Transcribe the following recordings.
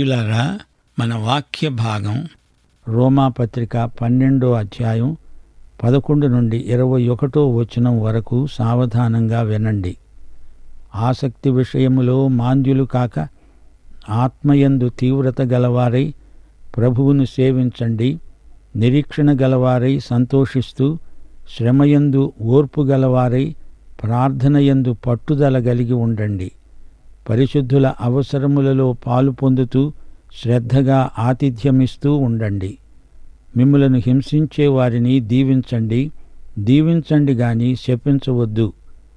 ప్రియులారా మన వాక్య భాగం రోమాపత్రిక పన్నెండో అధ్యాయం పదకొండు నుండి ఇరవై ఒకటో వచనం వరకు సావధానంగా వినండి ఆసక్తి విషయములో మాంద్యులు కాక ఆత్మయందు తీవ్రత గలవారై ప్రభువును సేవించండి నిరీక్షణ గలవారై సంతోషిస్తూ శ్రమయందు ఓర్పు గలవారై ప్రార్థనయందు పట్టుదల కలిగి ఉండండి పరిశుద్ధుల అవసరములలో పాలు పొందుతూ శ్రద్ధగా ఆతిథ్యమిస్తూ ఉండండి మిమ్మలను హింసించే వారిని దీవించండి దీవించండి గాని శపించవద్దు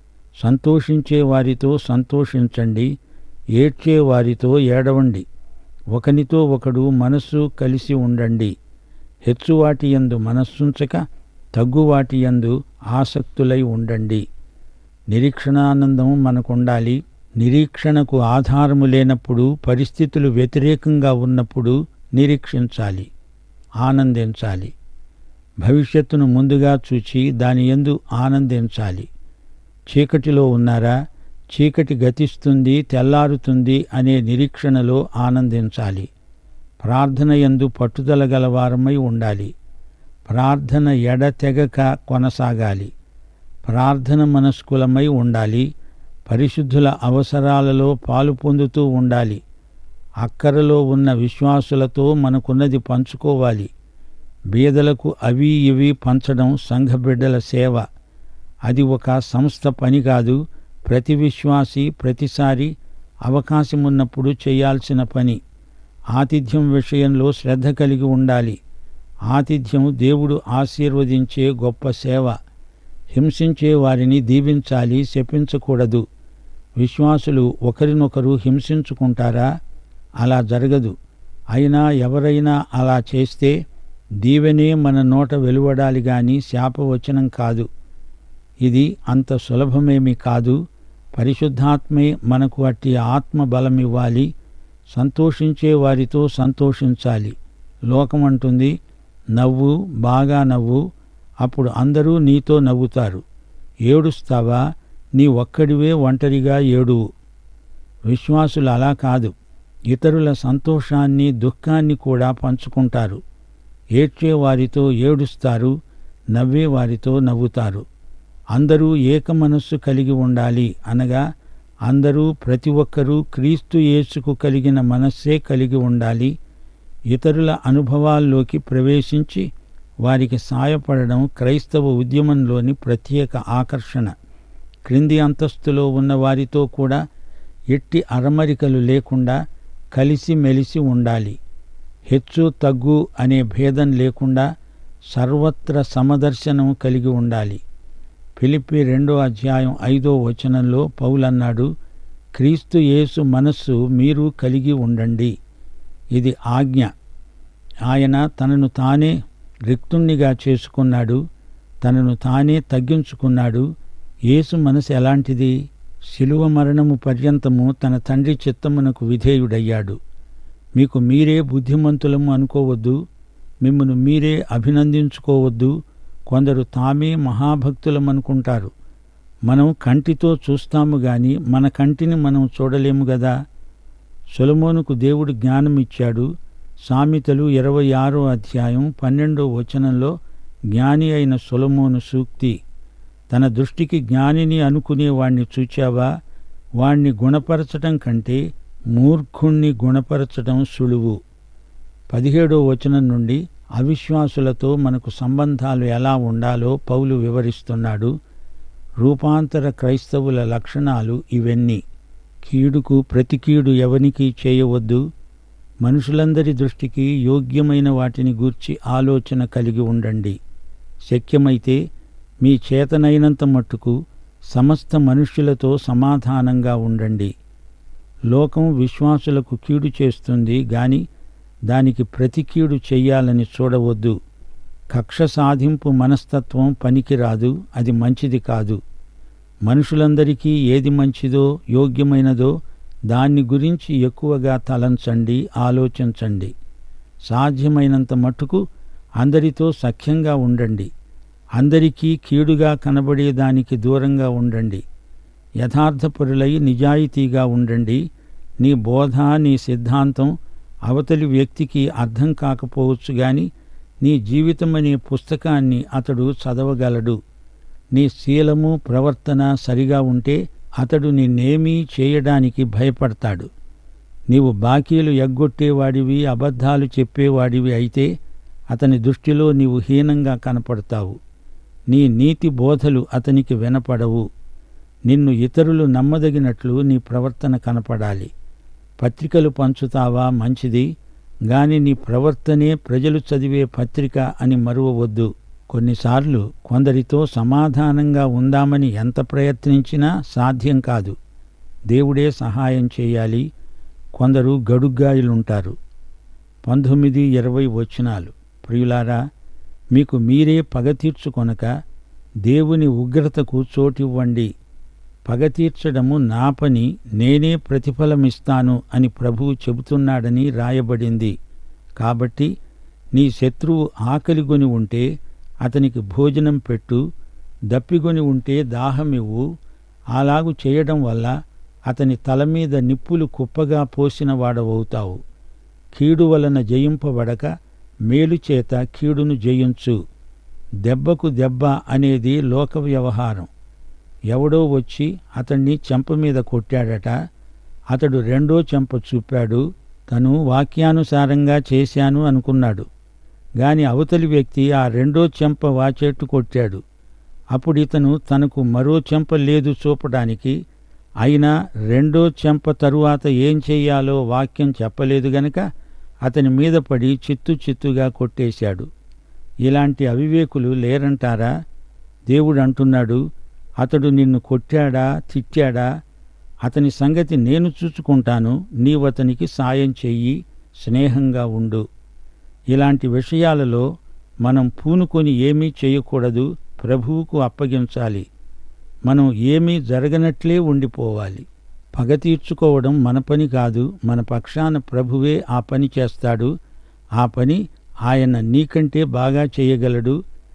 సంతోషించే వారితో సంతోషించండి ఏడ్చే వారితో ఏడవండి ఒకనితో ఒకడు మనస్సు కలిసి ఉండండి హెచ్చువాటి యందు మనస్సుంచక తగ్గువాటి యందు ఆసక్తులై ఉండండి నిరీక్షణానందం మనకుండాలి నిరీక్షణకు ఆధారము లేనప్పుడు పరిస్థితులు వ్యతిరేకంగా ఉన్నప్పుడు నిరీక్షించాలి ఆనందించాలి భవిష్యత్తును ముందుగా చూచి దాని యందు ఆనందించాలి చీకటిలో ఉన్నారా చీకటి గతిస్తుంది తెల్లారుతుంది అనే నిరీక్షణలో ఆనందించాలి ప్రార్థన యందు పట్టుదల గలవారమై ఉండాలి ప్రార్థన ఎడతెగక కొనసాగాలి ప్రార్థన మనస్కులమై ఉండాలి పరిశుద్ధుల అవసరాలలో పాలు పొందుతూ ఉండాలి అక్కరలో ఉన్న విశ్వాసులతో మనకున్నది పంచుకోవాలి బీదలకు అవి ఇవి పంచడం సంఘ బిడ్డల సేవ అది ఒక సంస్థ పని కాదు ప్రతి విశ్వాసి ప్రతిసారి అవకాశమున్నప్పుడు చేయాల్సిన పని ఆతిథ్యం విషయంలో శ్రద్ధ కలిగి ఉండాలి ఆతిథ్యం దేవుడు ఆశీర్వదించే గొప్ప సేవ హింసించే వారిని దీవించాలి శపించకూడదు విశ్వాసులు ఒకరినొకరు హింసించుకుంటారా అలా జరగదు అయినా ఎవరైనా అలా చేస్తే దీవెనే మన నోట వెలువడాలి గాని శాపవచనం కాదు ఇది అంత సులభమేమీ కాదు పరిశుద్ధాత్మే మనకు అట్టి ఆత్మ బలమివ్వాలి సంతోషించే వారితో సంతోషించాలి లోకం అంటుంది నవ్వు బాగా నవ్వు అప్పుడు అందరూ నీతో నవ్వుతారు ఏడుస్తావా నీ ఒక్కడివే ఒంటరిగా ఏడువు విశ్వాసులు అలా కాదు ఇతరుల సంతోషాన్ని దుఃఖాన్ని కూడా పంచుకుంటారు ఏడ్చే వారితో ఏడుస్తారు నవ్వే వారితో నవ్వుతారు అందరూ ఏక మనస్సు కలిగి ఉండాలి అనగా అందరూ ప్రతి ఒక్కరూ క్రీస్తు యేసుకు కలిగిన మనస్సే కలిగి ఉండాలి ఇతరుల అనుభవాల్లోకి ప్రవేశించి వారికి సాయపడడం క్రైస్తవ ఉద్యమంలోని ప్రత్యేక ఆకర్షణ క్రింది అంతస్తులో ఉన్న వారితో కూడా ఎట్టి అరమరికలు లేకుండా కలిసి మెలిసి ఉండాలి హెచ్చు తగ్గు అనే భేదం లేకుండా సర్వత్ర సమదర్శనం కలిగి ఉండాలి ఫిలిప్పి రెండో అధ్యాయం ఐదో వచనంలో పౌలన్నాడు క్రీస్తు యేసు మనస్సు మీరు కలిగి ఉండండి ఇది ఆజ్ఞ ఆయన తనను తానే రిక్తుణ్ణిగా చేసుకున్నాడు తనను తానే తగ్గించుకున్నాడు యేసు మనసు ఎలాంటిది శిలువ మరణము పర్యంతము తన తండ్రి చిత్తమునకు విధేయుడయ్యాడు మీకు మీరే బుద్ధిమంతులము అనుకోవద్దు మిమ్మను మీరే అభినందించుకోవద్దు కొందరు తామే మహాభక్తులమనుకుంటారు మనం కంటితో చూస్తాము గాని మన కంటిని మనం చూడలేము గదా సొలమోనుకు దేవుడు జ్ఞానం ఇచ్చాడు సామెతలు ఇరవై ఆరో అధ్యాయం పన్నెండో వచనంలో జ్ఞాని అయిన సొలమోను సూక్తి తన దృష్టికి జ్ఞానిని అనుకునే వాణ్ణి చూచావా వాణ్ణి గుణపరచటం కంటే మూర్ఖుణ్ణి గుణపరచటం సులువు పదిహేడో వచనం నుండి అవిశ్వాసులతో మనకు సంబంధాలు ఎలా ఉండాలో పౌలు వివరిస్తున్నాడు రూపాంతర క్రైస్తవుల లక్షణాలు ఇవన్నీ కీడుకు ప్రతి కీడు ఎవనికి చేయవద్దు మనుషులందరి దృష్టికి యోగ్యమైన వాటిని గూర్చి ఆలోచన కలిగి ఉండండి శక్యమైతే మీ చేతనైనంత మట్టుకు సమస్త మనుష్యులతో సమాధానంగా ఉండండి లోకం విశ్వాసులకు కీడు చేస్తుంది గాని దానికి ప్రతి కీడు చెయ్యాలని చూడవద్దు కక్ష సాధింపు మనస్తత్వం పనికిరాదు అది మంచిది కాదు మనుషులందరికీ ఏది మంచిదో యోగ్యమైనదో దాన్ని గురించి ఎక్కువగా తలంచండి ఆలోచించండి సాధ్యమైనంత మట్టుకు అందరితో సఖ్యంగా ఉండండి అందరికీ కీడుగా కనబడే దానికి దూరంగా ఉండండి యథార్థపరులై నిజాయితీగా ఉండండి నీ బోధ నీ సిద్ధాంతం అవతలి వ్యక్తికి అర్థం కాకపోవచ్చు గాని నీ జీవితం అనే పుస్తకాన్ని అతడు చదవగలడు నీ శీలము ప్రవర్తన సరిగా ఉంటే అతడు నిన్నేమీ చేయడానికి భయపడతాడు నీవు బాకీలు ఎగ్గొట్టేవాడివి అబద్ధాలు చెప్పేవాడివి అయితే అతని దృష్టిలో నీవు హీనంగా కనపడతావు నీ నీతి బోధలు అతనికి వినపడవు నిన్ను ఇతరులు నమ్మదగినట్లు నీ ప్రవర్తన కనపడాలి పత్రికలు పంచుతావా మంచిది గాని నీ ప్రవర్తనే ప్రజలు చదివే పత్రిక అని మరువవద్దు కొన్నిసార్లు కొందరితో సమాధానంగా ఉందామని ఎంత ప్రయత్నించినా సాధ్యం కాదు దేవుడే సహాయం చేయాలి కొందరు గడుగ్గాయులుంటారు పంతొమ్మిది ఇరవై వచనాలు ప్రియులారా మీకు మీరే పగ తీర్చుకొనక దేవుని ఉగ్రతకు చోటివ్వండి పగ తీర్చడము నా పని నేనే ప్రతిఫలమిస్తాను అని ప్రభువు చెబుతున్నాడని రాయబడింది కాబట్టి నీ శత్రువు ఆకలిగొని ఉంటే అతనికి భోజనం పెట్టు దప్పిగొని ఉంటే దాహమివ్వు అలాగు చేయడం వల్ల అతని తల మీద నిప్పులు కుప్పగా పోసిన వాడవవుతావు కీడు వలన జయింపబడక మేలు చేత కీడును జయించు దెబ్బకు దెబ్బ అనేది లోక వ్యవహారం ఎవడో వచ్చి అతన్ని చెంప మీద కొట్టాడట అతడు రెండో చెంప చూపాడు తను వాక్యానుసారంగా చేశాను అనుకున్నాడు గాని అవతలి వ్యక్తి ఆ రెండో చెంప వాచేట్టు కొట్టాడు అప్పుడు ఇతను తనకు మరో చెంప లేదు చూపడానికి అయినా రెండో చెంప తరువాత ఏం చెయ్యాలో వాక్యం చెప్పలేదు గనక అతని మీద పడి చిత్తు చిత్తుగా కొట్టేశాడు ఇలాంటి అవివేకులు లేరంటారా దేవుడు అంటున్నాడు అతడు నిన్ను కొట్టాడా తిట్టాడా అతని సంగతి నేను చూచుకుంటాను నీవతనికి సాయం చెయ్యి స్నేహంగా ఉండు ఇలాంటి విషయాలలో మనం పూనుకొని ఏమీ చేయకూడదు ప్రభువుకు అప్పగించాలి మనం ఏమీ జరగనట్లే ఉండిపోవాలి పగ తీర్చుకోవడం మన పని కాదు మన పక్షాన ప్రభువే ఆ పని చేస్తాడు ఆ పని ఆయన నీకంటే బాగా చేయగలడు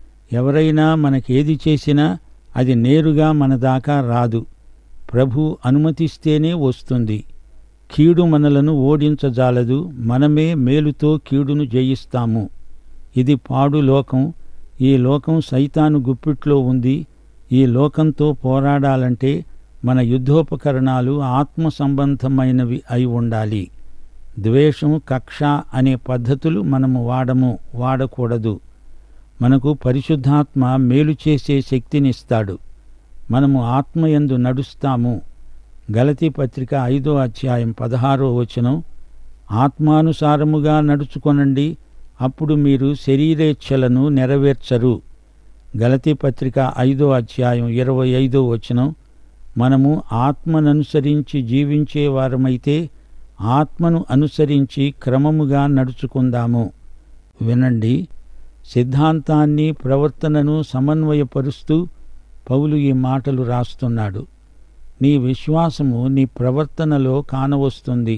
ఎవరైనా మనకేది చేసినా అది నేరుగా మన దాకా రాదు ప్రభు అనుమతిస్తేనే వస్తుంది కీడు మనలను ఓడించజాలదు మనమే మేలుతో కీడును జయిస్తాము ఇది పాడు లోకం ఈ లోకం సైతాను గుప్పిట్లో ఉంది ఈ లోకంతో పోరాడాలంటే మన యుద్ధోపకరణాలు ఆత్మ సంబంధమైనవి అయి ఉండాలి ద్వేషం కక్ష అనే పద్ధతులు మనము వాడము వాడకూడదు మనకు పరిశుద్ధాత్మ మేలు చేసే శక్తినిస్తాడు మనము ఆత్మయందు నడుస్తాము గలతీ పత్రిక ఐదో అధ్యాయం పదహారో వచనం ఆత్మానుసారముగా నడుచుకొనండి అప్పుడు మీరు శరీరేచ్ఛలను నెరవేర్చరు గలతీ పత్రిక ఐదో అధ్యాయం ఇరవై ఐదో వచనం మనము ఆత్మననుసరించి జీవించే వారమైతే ఆత్మను అనుసరించి క్రమముగా నడుచుకుందాము వినండి సిద్ధాంతాన్ని ప్రవర్తనను సమన్వయపరుస్తూ పౌలు ఈ మాటలు రాస్తున్నాడు నీ విశ్వాసము నీ ప్రవర్తనలో కానవస్తుంది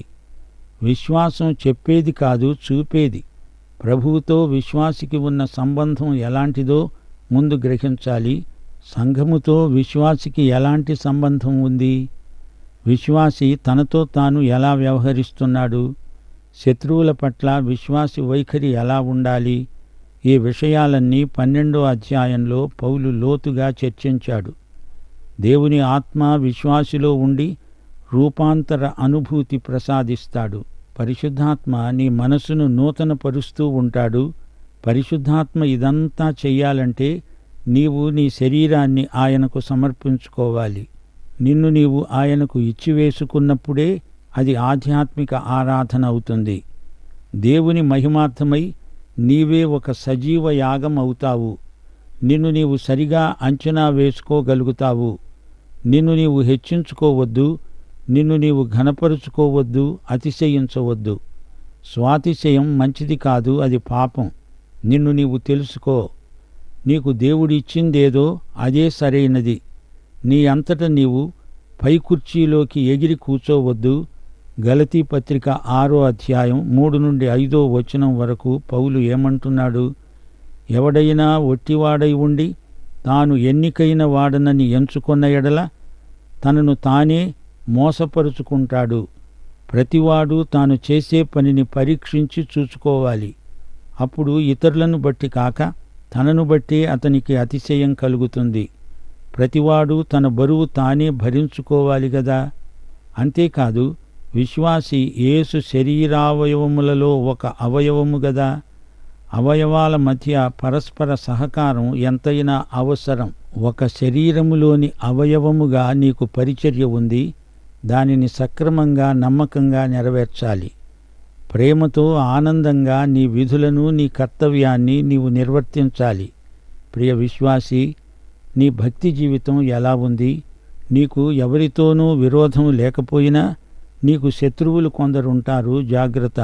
విశ్వాసం చెప్పేది కాదు చూపేది ప్రభువుతో విశ్వాసికి ఉన్న సంబంధం ఎలాంటిదో ముందు గ్రహించాలి సంఘముతో విశ్వాసికి ఎలాంటి సంబంధం ఉంది విశ్వాసి తనతో తాను ఎలా వ్యవహరిస్తున్నాడు శత్రువుల పట్ల విశ్వాసి వైఖరి ఎలా ఉండాలి ఈ విషయాలన్నీ పన్నెండో అధ్యాయంలో పౌలు లోతుగా చర్చించాడు దేవుని ఆత్మ విశ్వాసిలో ఉండి రూపాంతర అనుభూతి ప్రసాదిస్తాడు పరిశుద్ధాత్మ నీ మనసును నూతనపరుస్తూ ఉంటాడు పరిశుద్ధాత్మ ఇదంతా చెయ్యాలంటే నీవు నీ శరీరాన్ని ఆయనకు సమర్పించుకోవాలి నిన్ను నీవు ఆయనకు ఇచ్చివేసుకున్నప్పుడే అది ఆధ్యాత్మిక ఆరాధన అవుతుంది దేవుని మహిమార్థమై నీవే ఒక సజీవ యాగం అవుతావు నిన్ను నీవు సరిగా అంచనా వేసుకోగలుగుతావు నిన్ను నీవు హెచ్చించుకోవద్దు నిన్ను నీవు ఘనపరుచుకోవద్దు అతిశయించవద్దు స్వాతిశయం మంచిది కాదు అది పాపం నిన్ను నీవు తెలుసుకో నీకు దేవుడిచ్చిందేదో అదే సరైనది నీ అంతట నీవు పై కుర్చీలోకి ఎగిరి కూర్చోవద్దు గలతీ పత్రిక ఆరో అధ్యాయం మూడు నుండి ఐదో వచనం వరకు పౌలు ఏమంటున్నాడు ఎవడైనా ఒట్టివాడై ఉండి తాను ఎన్నికైన వాడనని ఎంచుకున్న ఎడల తనను తానే మోసపరుచుకుంటాడు ప్రతివాడు తాను చేసే పనిని పరీక్షించి చూసుకోవాలి అప్పుడు ఇతరులను బట్టి కాక తనను బట్టి అతనికి అతిశయం కలుగుతుంది ప్రతివాడు తన బరువు తానే భరించుకోవాలి గదా అంతేకాదు విశ్వాసి యేసు శరీరావయవములలో ఒక అవయవము గదా అవయవాల మధ్య పరస్పర సహకారం ఎంతైనా అవసరం ఒక శరీరములోని అవయవముగా నీకు పరిచర్య ఉంది దానిని సక్రమంగా నమ్మకంగా నెరవేర్చాలి ప్రేమతో ఆనందంగా నీ విధులను నీ కర్తవ్యాన్ని నీవు నిర్వర్తించాలి ప్రియ విశ్వాసి నీ భక్తి జీవితం ఎలా ఉంది నీకు ఎవరితోనూ విరోధం లేకపోయినా నీకు శత్రువులు కొందరుంటారు జాగ్రత్త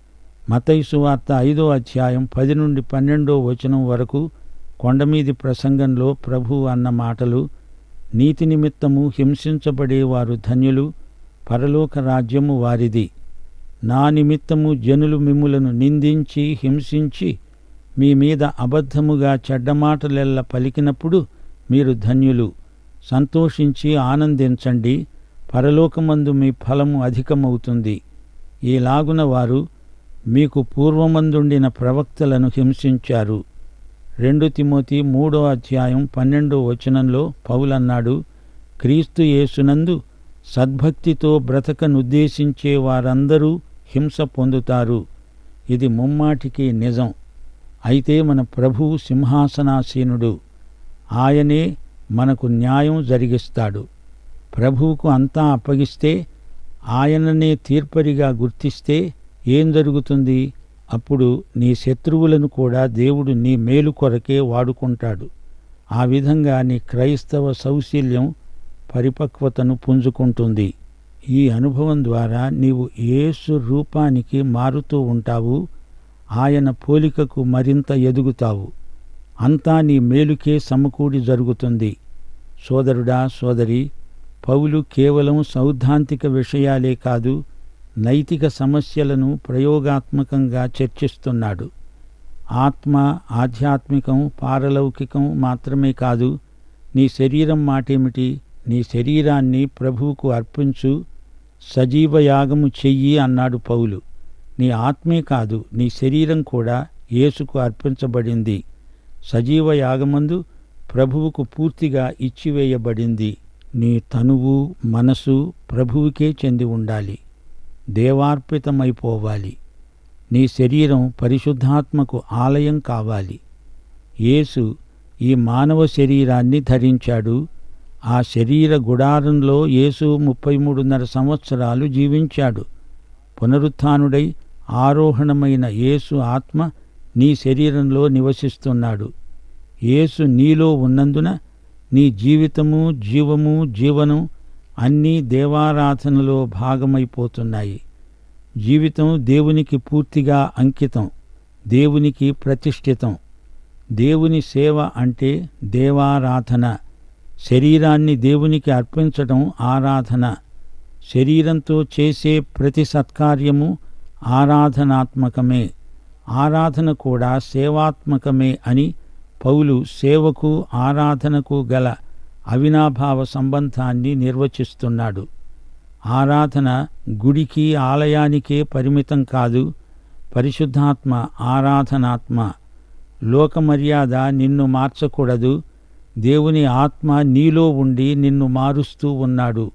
మతైసు వార్త ఐదో అధ్యాయం పది నుండి పన్నెండో వచనం వరకు కొండమీది ప్రసంగంలో ప్రభు అన్న మాటలు నీతి నిమిత్తము హింసించబడే వారు ధన్యులు పరలోక రాజ్యము వారిది నా నిమిత్తము జనులు మిమ్ములను నిందించి హింసించి మీ మీద అబద్ధముగా చెడ్డమాటలెల్ల పలికినప్పుడు మీరు ధన్యులు సంతోషించి ఆనందించండి పరలోకమందు మీ ఫలము అధికమవుతుంది ఈలాగున వారు మీకు పూర్వమందుండిన ప్రవక్తలను హింసించారు రెండు తిమోతి మూడో అధ్యాయం పన్నెండో వచనంలో పౌలన్నాడు క్రీస్తు యేసునందు సద్భక్తితో బ్రతకనుద్దేశించే వారందరూ హింస పొందుతారు ఇది ముమ్మాటికి నిజం అయితే మన ప్రభువు సింహాసనాసీనుడు ఆయనే మనకు న్యాయం జరిగిస్తాడు ప్రభువుకు అంతా అప్పగిస్తే ఆయననే తీర్పరిగా గుర్తిస్తే ఏం జరుగుతుంది అప్పుడు నీ శత్రువులను కూడా దేవుడు నీ మేలు కొరకే వాడుకుంటాడు ఆ విధంగా నీ క్రైస్తవ సౌశీల్యం పరిపక్వతను పుంజుకుంటుంది ఈ అనుభవం ద్వారా నీవు యేసు రూపానికి మారుతూ ఉంటావు ఆయన పోలికకు మరింత ఎదుగుతావు అంతా నీ మేలుకే సమకూడి జరుగుతుంది సోదరుడా సోదరి పౌలు కేవలం సౌద్ధాంతిక విషయాలే కాదు నైతిక సమస్యలను ప్రయోగాత్మకంగా చర్చిస్తున్నాడు ఆత్మ ఆధ్యాత్మికం పారలౌకికం మాత్రమే కాదు నీ శరీరం మాటేమిటి నీ శరీరాన్ని ప్రభువుకు అర్పించు సజీవయాగము చెయ్యి అన్నాడు పౌలు నీ ఆత్మే కాదు నీ శరీరం కూడా యేసుకు అర్పించబడింది సజీవ యాగమందు ప్రభువుకు పూర్తిగా ఇచ్చివేయబడింది నీ తనువు మనసు ప్రభువుకే చెంది ఉండాలి దేవార్పితమైపోవాలి నీ శరీరం పరిశుద్ధాత్మకు ఆలయం కావాలి యేసు ఈ మానవ శరీరాన్ని ధరించాడు ఆ శరీర గుడారంలో యేసు ముప్పై మూడున్నర సంవత్సరాలు జీవించాడు పునరుత్థానుడై ఆరోహణమైన యేసు ఆత్మ నీ శరీరంలో నివసిస్తున్నాడు యేసు నీలో ఉన్నందున నీ జీవితము జీవము జీవనం అన్నీ దేవారాధనలో భాగమైపోతున్నాయి జీవితం దేవునికి పూర్తిగా అంకితం దేవునికి ప్రతిష్ఠితం దేవుని సేవ అంటే దేవారాధన శరీరాన్ని దేవునికి అర్పించడం ఆరాధన శరీరంతో చేసే ప్రతి సత్కార్యము ఆరాధనాత్మకమే ఆరాధన కూడా సేవాత్మకమే అని పౌలు సేవకు ఆరాధనకు గల అవినాభావ సంబంధాన్ని నిర్వచిస్తున్నాడు ఆరాధన గుడికి ఆలయానికే పరిమితం కాదు పరిశుద్ధాత్మ ఆరాధనాత్మ లోకమర్యాద నిన్ను మార్చకూడదు దేవుని ఆత్మ నీలో ఉండి నిన్ను మారుస్తూ ఉన్నాడు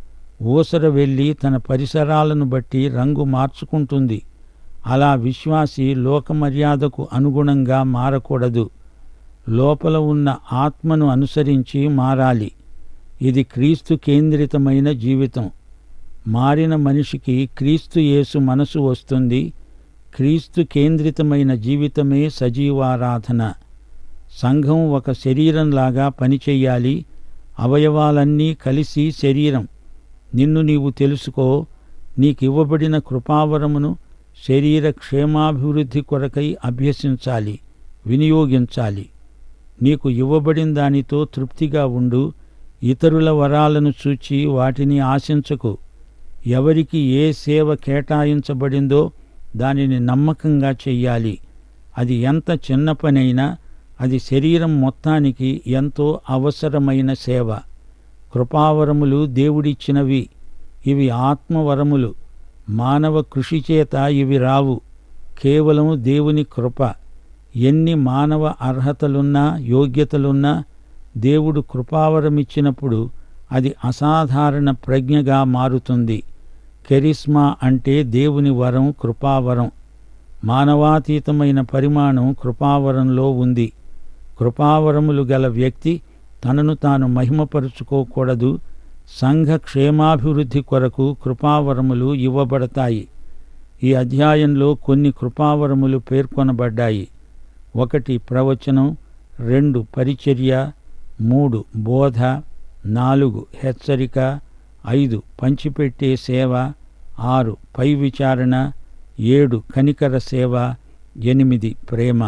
ఊసర వెళ్ళి తన పరిసరాలను బట్టి రంగు మార్చుకుంటుంది అలా విశ్వాసి లోకమర్యాదకు అనుగుణంగా మారకూడదు లోపల ఉన్న ఆత్మను అనుసరించి మారాలి ఇది క్రీస్తు కేంద్రితమైన జీవితం మారిన మనిషికి క్రీస్తు యేసు మనసు వస్తుంది క్రీస్తు కేంద్రితమైన జీవితమే సజీవారాధన సంఘం ఒక శరీరంలాగా పనిచెయ్యాలి అవయవాలన్నీ కలిసి శరీరం నిన్ను నీవు తెలుసుకో నీకివ్వబడిన కృపావరమును శరీర క్షేమాభివృద్ధి కొరకై అభ్యసించాలి వినియోగించాలి నీకు ఇవ్వబడిన దానితో తృప్తిగా ఉండు ఇతరుల వరాలను చూచి వాటిని ఆశించకు ఎవరికి ఏ సేవ కేటాయించబడిందో దానిని నమ్మకంగా చెయ్యాలి అది ఎంత చిన్న పనైనా అది శరీరం మొత్తానికి ఎంతో అవసరమైన సేవ కృపావరములు దేవుడిచ్చినవి ఇవి ఆత్మవరములు మానవ కృషి చేత ఇవి రావు కేవలం దేవుని కృప ఎన్ని మానవ అర్హతలున్నా యోగ్యతలున్నా దేవుడు కృపావరమిచ్చినప్పుడు అది అసాధారణ ప్రజ్ఞగా మారుతుంది కెరిస్మా అంటే దేవుని వరం కృపావరం మానవాతీతమైన పరిమాణం కృపావరంలో ఉంది కృపావరములు గల వ్యక్తి తనను తాను మహిమపరుచుకోకూడదు సంఘ క్షేమాభివృద్ధి కొరకు కృపావరములు ఇవ్వబడతాయి ఈ అధ్యాయంలో కొన్ని కృపావరములు పేర్కొనబడ్డాయి ఒకటి ప్రవచనం రెండు పరిచర్య మూడు బోధ నాలుగు హెచ్చరిక ఐదు పంచిపెట్టే సేవ ఆరు పై విచారణ ఏడు కనికర సేవ ఎనిమిది ప్రేమ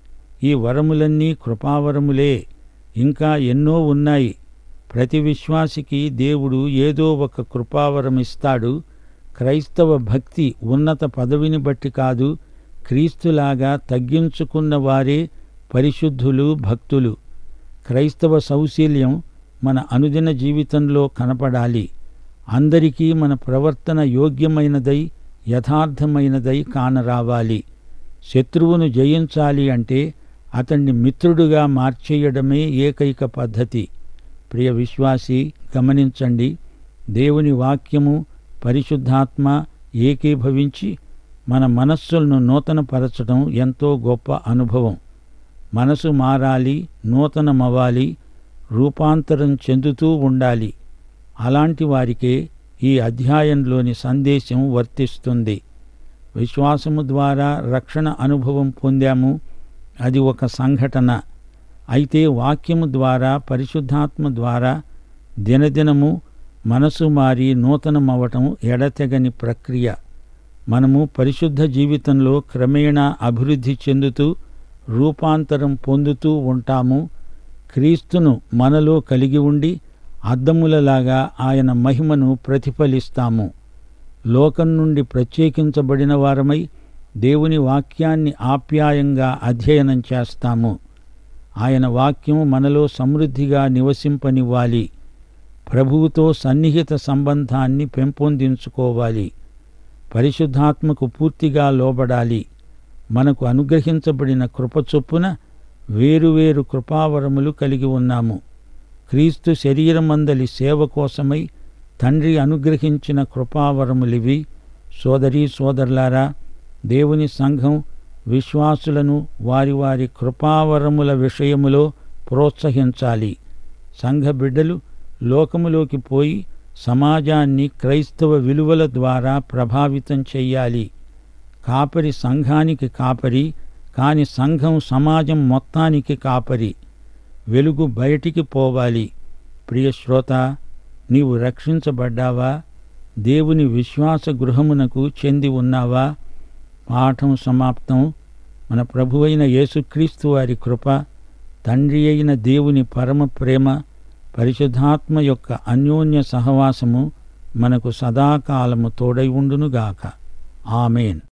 ఈ వరములన్నీ కృపావరములే ఇంకా ఎన్నో ఉన్నాయి ప్రతి విశ్వాసికి దేవుడు ఏదో ఒక కృపావరం ఇస్తాడు క్రైస్తవ భక్తి ఉన్నత పదవిని బట్టి కాదు క్రీస్తులాగా తగ్గించుకున్న వారే పరిశుద్ధులు భక్తులు క్రైస్తవ సౌశీల్యం మన అనుదిన జీవితంలో కనపడాలి అందరికీ మన ప్రవర్తన యోగ్యమైనదై యథార్థమైనదై కానరావాలి శత్రువును జయించాలి అంటే అతన్ని మిత్రుడుగా మార్చేయడమే ఏకైక పద్ధతి ప్రియ విశ్వాసి గమనించండి దేవుని వాక్యము పరిశుద్ధాత్మ ఏకీభవించి మన మనస్సులను నూతనపరచడం ఎంతో గొప్ప అనుభవం మనసు మారాలి నూతనమవ్వాలి రూపాంతరం చెందుతూ ఉండాలి అలాంటి వారికే ఈ అధ్యాయంలోని సందేశం వర్తిస్తుంది విశ్వాసము ద్వారా రక్షణ అనుభవం పొందాము అది ఒక సంఘటన అయితే వాక్యము ద్వారా పరిశుద్ధాత్మ ద్వారా దినదినము మనసు మారి నూతనమవటం ఎడతెగని ప్రక్రియ మనము పరిశుద్ధ జీవితంలో క్రమేణా అభివృద్ధి చెందుతూ రూపాంతరం పొందుతూ ఉంటాము క్రీస్తును మనలో కలిగి ఉండి అద్దములలాగా ఆయన మహిమను ప్రతిఫలిస్తాము లోకం నుండి ప్రత్యేకించబడిన వారమై దేవుని వాక్యాన్ని ఆప్యాయంగా అధ్యయనం చేస్తాము ఆయన వాక్యం మనలో సమృద్ధిగా నివసింపనివ్వాలి ప్రభువుతో సన్నిహిత సంబంధాన్ని పెంపొందించుకోవాలి పరిశుద్ధాత్మకు పూర్తిగా లోబడాలి మనకు అనుగ్రహించబడిన కృప చొప్పున వేరువేరు కృపావరములు కలిగి ఉన్నాము క్రీస్తు శరీరమందలి సేవ కోసమై తండ్రి అనుగ్రహించిన కృపావరములివి సోదరీ సోదరులారా దేవుని సంఘం విశ్వాసులను వారి వారి కృపావరముల విషయములో ప్రోత్సహించాలి సంఘ బిడ్డలు లోకములోకి పోయి సమాజాన్ని క్రైస్తవ విలువల ద్వారా ప్రభావితం చెయ్యాలి కాపరి సంఘానికి కాపరి కాని సంఘం సమాజం మొత్తానికి కాపరి వెలుగు బయటికి పోవాలి ప్రియశ్రోత నీవు రక్షించబడ్డావా దేవుని విశ్వాస గృహమునకు చెంది ఉన్నావా పాఠం సమాప్తం మన ప్రభువైన యేసుక్రీస్తు వారి కృప తండ్రి అయిన దేవుని పరమ ప్రేమ పరిశుద్ధాత్మ యొక్క అన్యోన్య సహవాసము మనకు సదాకాలము తోడై ఉండునుగాక ఆమెన్